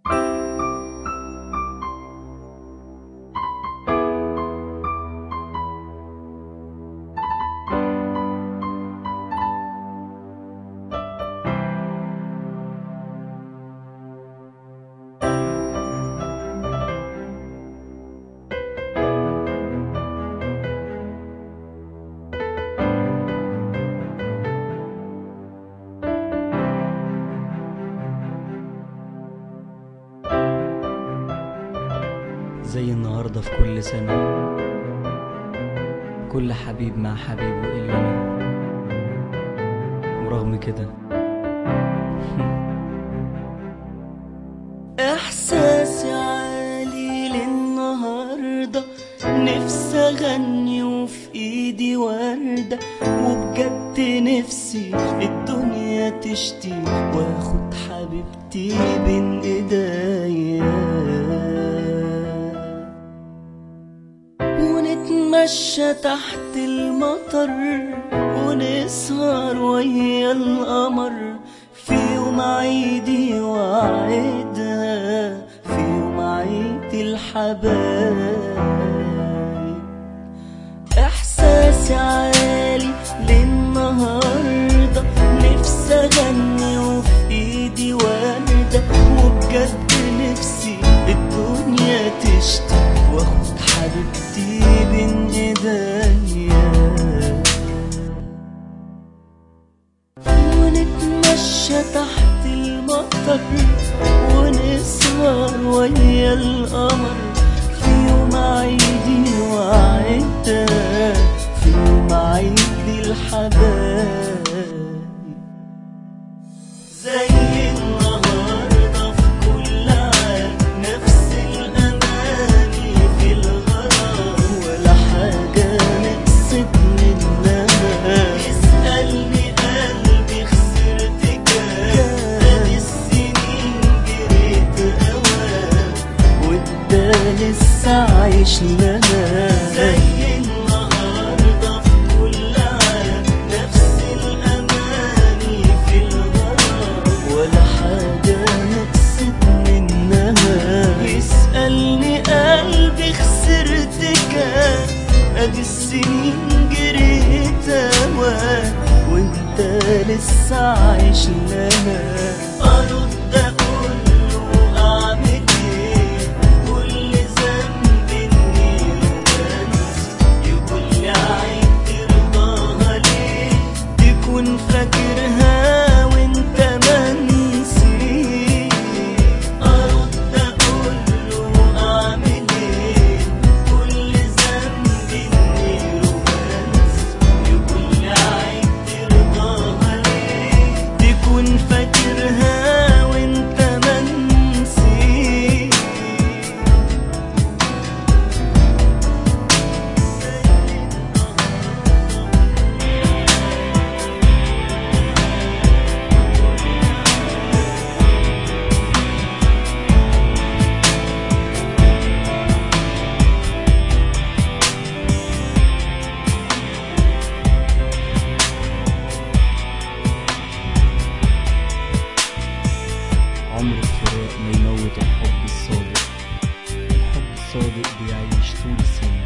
زي النهاردة في كل سنة كل حبيب مع حبيبه إلا أنا ورغم كده إحساسي عالي للنهاردة نفسي أغني وفي إيدي وردة وبجد نفسي الدنيا تشتي واخد حبيبتي بين ايديا ونتمشى تحت المطر ونسهر ويا القمر في يوم عيدي وعيدها في يوم عيد الحبايب احساسي عالي للنهارده نفسي اغني وفي ايدي ورده وبجد نفسي الدنيا تشتي واخد حبيبتي بين ايديا ونتمشى تحت المطر ونسهر ويا القمر في يوم عيدي وعيدها في يوم عيد الحبايب زي النهارده في كل عام نفس الأماني في الغرام ولا حاجة نقصت منها يسألني قلبي خسرت كام ادي السنين جريت أوام وده لسه عايش لها زي النهارده في كل عام نفس الأماني في الغرام ولا حاجة نقصت منها يسألني قلبي خسرت كام ادي السنين جريت أوام وانت لسه عايش لها ارد اقول له اعمل ايه كل ذنب اني رومانسي يقول لي عيب ترضاها ليه تكون فاكرها وانت منسي ارد اقول له اعمل ايه كل ذنب اني رومانسي يقول لي عيب ترضاها ليه تكون فاكرها وانت منسي عمر الفراق ما يموت الحب الصادق الحب الصادق بيعيش طول السنة